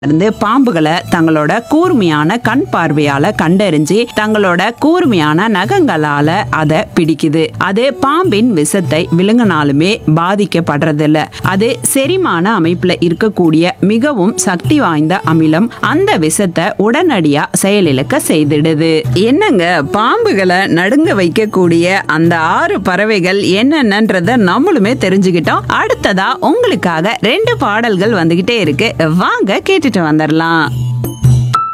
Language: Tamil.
இருந்து பாம்புகளை தங்களோட கூர்மையான கண் பார்வையால கண்டறிஞ்சு தங்களோட கூர்மையான நகங்களால அதை பிடிக்குது அது பாம்பின் விஷத்தை விழுங்கினாலுமே பாதிக்கப்படுறதில்ல அது செரிமான அமைப்புல இருக்கக்கூடிய மிகவும் சக்தி வாய்ந்த அமிலம் அந்த விஷத்தை உடனடியா செயலிழக்க செய்திடுது என்னங்க பாம்புகளை நடுங்க வைக்கக்கூடிய அந்த ஆறு பறவைகள் என்னென்னன்றத நம்மளுமே தெரிஞ்சுக்கிட்டோம் அடுத்ததா உங்களுக்காக ரெண்டு பாடல்கள் வந்துகிட்டே இருக்கு வாங்க கேட்டுட்டு வந்துடலாம்